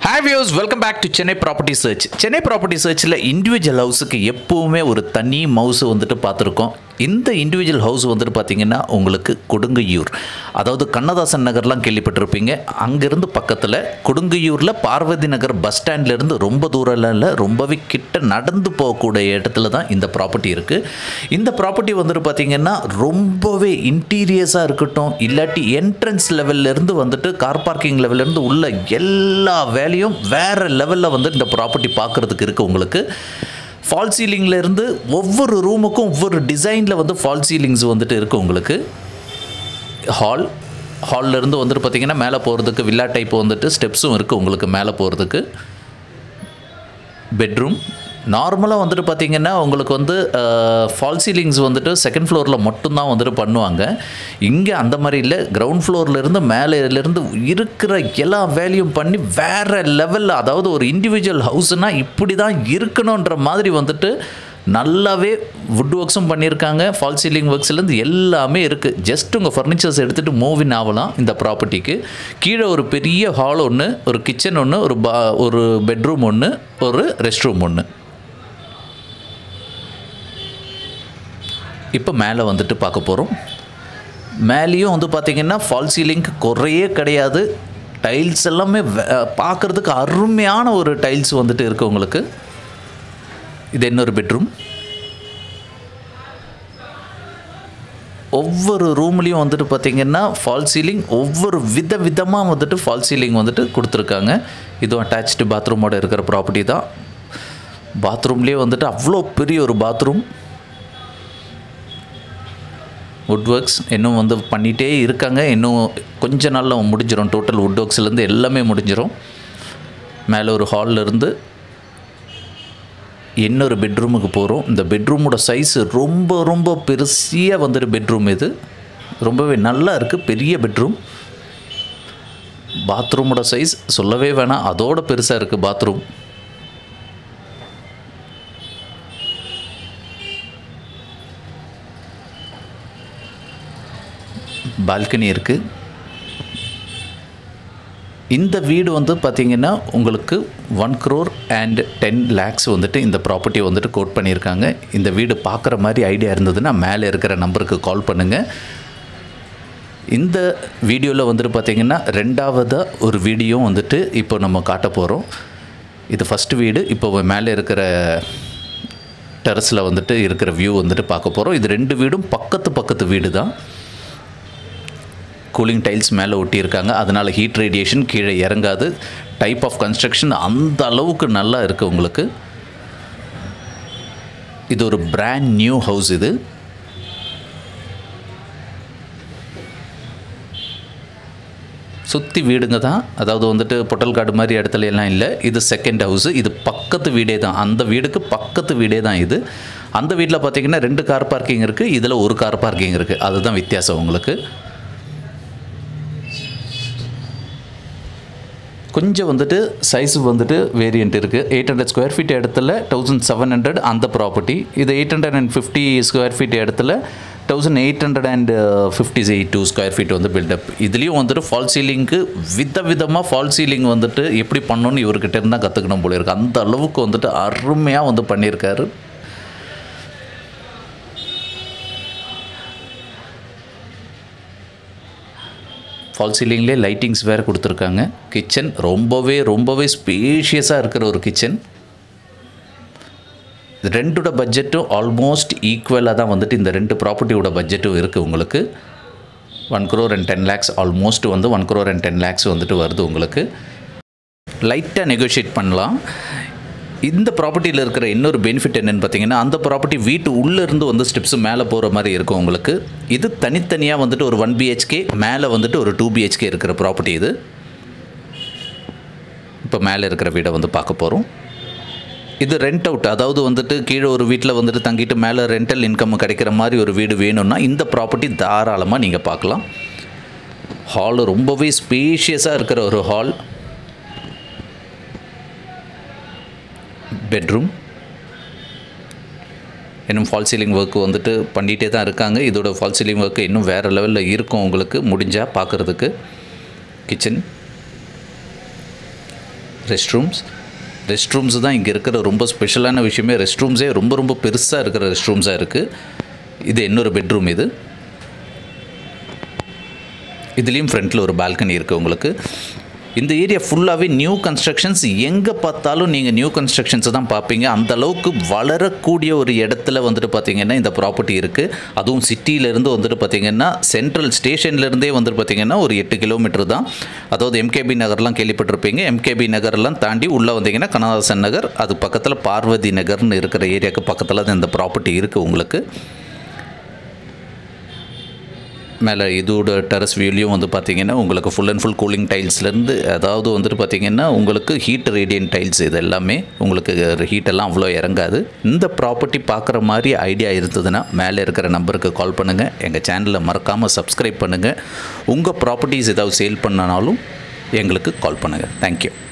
hi views welcome back to Chennai property search Chennai property சர்ச்சில் individual ஹவுஸுக்கு எப்போவுமே ஒரு தனி மவுஸ் வந்துட்டு பார்த்துருக்கோம் இந்த இண்டிவிஜுவல் ஹவுஸ் வந்துட்டு பார்த்தீங்கன்னா உங்களுக்கு கொடுங்கையூர் அதாவது கண்ணதாசன் நகர்லாம் கேள்விப்பட்டிருப்பீங்க அங்கேருந்து பக்கத்தில் கொடுங்கையூரில் பார்வதி நகர் பஸ் ஸ்டாண்ட்லேருந்து ரொம்ப தூரம்லாம் இல்லை ரொம்பவே கிட்ட நடந்து போகக்கூடிய இடத்துல தான் இந்த ப்ராப்பர்ட்டி இருக்குது இந்த ப்ராப்பர்ட்டி வந்துட்டு பார்த்தீங்கன்னா ரொம்பவே இன்டீரியர்ஸாக இருக்கட்டும் இல்லாட்டி என்ட்ரன்ஸ் லெவல்லேருந்து வந்துட்டு கார் பார்க்கிங் லெவல்லேருந்து உள்ள எல்லா வேலையும் வேறு லெவலில் வந்து இந்த ப்ராப்பர்ட்டி பார்க்குறதுக்கு இருக்குது உங்களுக்கு ஃபால் சீலிங்லேருந்து ஒவ்வொரு ரூமுக்கும் ஒவ்வொரு டிசைனில் வந்து ஃபால் சீலிங்ஸ் வந்துட்டு இருக்குது உங்களுக்கு ஹால் ஹால்லேருந்து வந்துட்டு பார்த்தீங்கன்னா மேலே போகிறதுக்கு வில்லா டைப் வந்துட்டு ஸ்டெப்ஸும் இருக்குது உங்களுக்கு மேலே போகிறதுக்கு பெட்ரூம் நார்மலாக வந்துட்டு பார்த்தீங்கன்னா உங்களுக்கு வந்து ஃபால் சீலிங்ஸ் வந்துட்டு செகண்ட் ஃப்ளோரில் மட்டும்தான் வந்துட்டு பண்ணுவாங்க இங்கே அந்த மாதிரி இல்லை கிரவுண்ட் ஃப்ளோர்லேருந்து மேலேருந்து இருக்கிற எல்லா வேலையும் பண்ணி வேறு லெவலில் அதாவது ஒரு இண்டிவிஜுவல் ஹவுஸ்னால் இப்படி தான் இருக்கணுன்ற மாதிரி வந்துட்டு நல்லாவே வுட் ஒர்க்ஸும் பண்ணியிருக்காங்க ஃபால் சீலிங் ஒர்க்ஸ்லேருந்து எல்லாமே இருக்குது ஜஸ்ட் உங்கள் ஃபர்னிச்சர்ஸ் எடுத்துகிட்டு மூவின் ஆகலாம் இந்த ப்ராப்பர்ட்டிக்கு கீழே ஒரு பெரிய ஹால் ஒன்று ஒரு கிச்சன் ஒன்று ஒரு பா ஒரு பெட்ரூம் ஒன்று ஒரு ரெஸ்ட் ரூம் ஒன்று இப்போ மேலே வந்துட்டு பார்க்க போகிறோம் மேலேயும் வந்து பார்த்திங்கன்னா ஃபால் சீலிங் குறையே கிடையாது டைல்ஸ் எல்லாமே பார்க்குறதுக்கு அருமையான ஒரு டைல்ஸ் வந்துட்டு இருக்குது உங்களுக்கு இது இன்னொரு பெட்ரூம் ஒவ்வொரு ரூம்லேயும் வந்துட்டு பார்த்திங்கன்னா ஃபால் சீலிங் ஒவ்வொரு வித விதமாக வந்துட்டு ஃபால் சீலிங் வந்துட்டு கொடுத்துருக்காங்க இதுவும் அட்டாச்சு பாத்ரூமோட இருக்கிற ப்ராப்பர்ட்டி தான் பாத்ரூம்லேயே வந்துட்டு அவ்வளோ பெரிய ஒரு பாத்ரூம் வுட் ஒர்க்ஸ் இன்னும் வந்து பண்ணிகிட்டே இருக்காங்க இன்னும் கொஞ்ச நாளில் முடிஞ்சிடும் டோட்டல் வுட் ஒர்க்ஸ்லேருந்து எல்லாமே முடிஞ்சிடும் மேலே ஒரு ஹாலில் இருந்து இன்னொரு பெட்ரூமுக்கு போகிறோம் இந்த பெட்ரூமோட சைஸ் ரொம்ப ரொம்ப பெருசியாக வந்துட்டு பெட்ரூம் இது ரொம்பவே நல்லா இருக்குது பெரிய பெட்ரூம் பாத்ரூமோட சைஸ் சொல்லவே வேணாம் அதோட பெருசாக இருக்குது பாத்ரூம் பால்கனி இருக்குது இந்த வீடு வந்து பார்த்திங்கன்னா உங்களுக்கு one crore and ten lakhs வந்துட்டு இந்த ப்ராப்பர்ட்டி வந்துட்டு கோட் பண்ணியிருக்காங்க இந்த வீடு பார்க்குற மாதிரி ஐடியா இருந்ததுன்னா மேலே இருக்கிற நம்பருக்கு கால் பண்ணுங்கள் இந்த வீடியோவில் வந்துட்டு பார்த்திங்கன்னா ரெண்டாவதாக ஒரு வீடியோ வந்துட்டு இப்போ நம்ம காட்ட போகிறோம் இது ஃபஸ்ட்டு வீடு இப்போ மேலே இருக்கிற டெரஸில் வந்துட்டு இருக்கிற வியூ வந்துட்டு பார்க்க போகிறோம் இது ரெண்டு வீடும் பக்கத்து பக்கத்து வீடு தான் கூலிங் டைல்ஸ் மேலே ஒட்டியிருக்காங்க அதனால் ஹீட் ரேடியேஷன் கீழே இறங்காது டைப் ஆஃப் கன்ஸ்ட்ரக்ஷன் அந்த அளவுக்கு நல்லா இருக்குது உங்களுக்கு இது ஒரு பிராண்ட் நியூ ஹவுஸ் இது சுற்றி வீடுங்க தான் அதாவது வந்துட்டு பொட்டல்காடு மாதிரி இடத்துல எல்லாம் இல்லை இது செகண்ட் ஹவுஸு இது பக்கத்து வீடே தான் அந்த வீடுக்கு பக்கத்து வீடே தான் இது அந்த வீட்டில் பார்த்தீங்கன்னா ரெண்டு கார் பார்க்கிங் இருக்குது இதில் ஒரு கார் பார்க்கிங் இருக்குது அதுதான் வித்தியாசம் உங்களுக்கு கொஞ்சம் வந்துட்டு சைஸ் வந்துட்டு வேரியண்ட் இருக்குது எயிட் ஹண்ட்ரட் ஸ்கொயர் ஃபீட் இடத்துல தௌசண்ட் செவன் ஹண்ட்ரட் அந்த ப்ராப்பர்ட்டி இது eight hundred and fifty square feet இடத்துல thousand eight hundred and fifty two square feet வந்து பில்டப் இதுலேயும் வந்துட்டு ஃபால் சீலிங்க்கு வித விதமாக ஃபால் சீலிங் வந்துட்டு எப்படி பண்ணணும்னு இவர்கிட்ட இருந்தால் கற்றுக்கணும் போல இருக்குது அந்த அளவுக்கு வந்துட்டு அருமையாக வந்து பண்ணியிருக்காரு ஃபால் சீலிங்லேயே லைட்டிங்ஸ் வேறு கொடுத்துருக்காங்க கிச்சன் ரொம்பவே ரொம்பவே ஸ்பேஷியஸாக இருக்கிற ஒரு கிச்சன் ரெண்டோட பட்ஜெட்டும் ஆல்மோஸ்ட் ஈக்குவலாக தான் வந்துட்டு இந்த ரெண்டு ப்ராப்பர்ட்டியோட பட்ஜெட்டும் இருக்குது உங்களுக்கு one crore and ten lakhs almost வந்து one crore and ten lakhs வந்துட்டு வருது உங்களுக்கு லைட்டாக நெகோஷியேட் பண்ணலாம் இந்த ப்ராப்பர்ட்டியில் இருக்கிற இன்னொரு பெனிஃபிட் என்னென்னு பார்த்தீங்கன்னா அந்த ப்ராப்பர்ட்டி வீட்டு உள்ளேருந்து வந்து ஸ்டெப்ஸ் மேலே போகிற மாதிரி இருக்கும் உங்களுக்கு இது தனித்தனியாக வந்துட்டு ஒரு ஒன் பிஹெச்கே மேலே வந்துட்டு ஒரு டூ பிஹெச்கே இருக்கிற ப்ராப்பர்ட்டி இது இப்போ மேலே இருக்கிற வீடை வந்து பார்க்க போகிறோம் இது ரெண்ட் அவுட் அதாவது வந்துட்டு கீழே ஒரு வீட்டில் வந்துட்டு தங்கிட்டு மேலே ரெண்டல் இன்கம் கிடைக்கிற மாதிரி ஒரு வீடு வேணும்னா இந்த ப்ராப்பர்ட்டி தாராளமாக நீங்கள் பார்க்கலாம் ஹாலு ரொம்பவே ஸ்பேஷியஸாக இருக்கிற ஒரு ஹால் பெட்ரூம் இன்னும் ஃபால் சீலிங் ஒர்க் வந்துட்டு பண்ணிகிட்டே தான் இருக்காங்க இதோட ஃபால் சீலிங் ஒர்க்கு இன்னும் வேறு லெவலில் இருக்கும் உங்களுக்கு முடிஞ்சால் பார்க்குறதுக்கு kitchen restrooms restrooms தான் இங்கே இருக்கிற ரொம்ப ஸ்பெஷலான விஷயமே ரெஸ்ட் ரூம்ஸே ரொம்ப ரொம்ப பெருசாக இருக்கிற ரெஸ்ட் ரூம்ஸாக இருக்குது இது இன்னொரு பெட்ரூம் இது இதுலேயும் ஃப்ரண்ட்டில் ஒரு பால்கனி இருக்குது உங்களுக்கு இந்த ஏரியா ஃபுல்லாகவே நியூ கன்ஸ்ட்ரக்ஷன்ஸ் எங்கே பார்த்தாலும் நீங்கள் நியூ கன்ஸ்ட்ரக்ஷன்ஸை தான் பார்ப்பீங்க அந்த அளவுக்கு வளரக்கூடிய ஒரு இடத்துல வந்துட்டு பார்த்தீங்கன்னா இந்த ப்ராப்பர்ட்டி இருக்குது அதுவும் சிட்டியிலேருந்து வந்துட்டு பார்த்தீங்கன்னா சென்ட்ரல் ஸ்டேஷன்லேருந்தே வந்துட்டு பார்த்தீங்கன்னா ஒரு எட்டு கிலோமீட்டர் தான் அதாவது எம்கேபி நகர்லாம் கேள்விப்பட்டிருப்பீங்க எம்கேபி நகர்லாம் தாண்டி உள்ளே வந்தீங்கன்னா கனகதாசன் நகர் அது பக்கத்தில் பார்வதி நகர்னு இருக்கிற ஏரியாவுக்கு பக்கத்தில் தான் இந்த ப்ராப்பர்ட்டி இருக்குது உங்களுக்கு மேலே இதோட டெரஸ் வியூலையும் வந்து பார்த்தீங்கன்னா உங்களுக்கு ஃபுல் அண்ட் ஃபுல் கூலிங் டைல்ஸ்லேருந்து அதாவது வந்துட்டு பார்த்தீங்கன்னா உங்களுக்கு ஹீட் ரேடியன் டைல்ஸ் இது எல்லாமே உங்களுக்கு ஹீட்டெல்லாம் அவ்வளோ இறங்காது இந்த ப்ராப்பர்ட்டி பார்க்குற மாதிரி ஐடியா இருந்ததுன்னா மேலே இருக்கிற நம்பருக்கு கால் பண்ணுங்கள் எங்கள் சேனலை மறக்காமல் சப்ஸ்கிரைப் பண்ணுங்கள் உங்கள் ப்ராப்பர்ட்டிஸ் ஏதாவது சேல் பண்ணனாலும் எங்களுக்கு கால் பண்ணுங்கள் தேங்க்யூ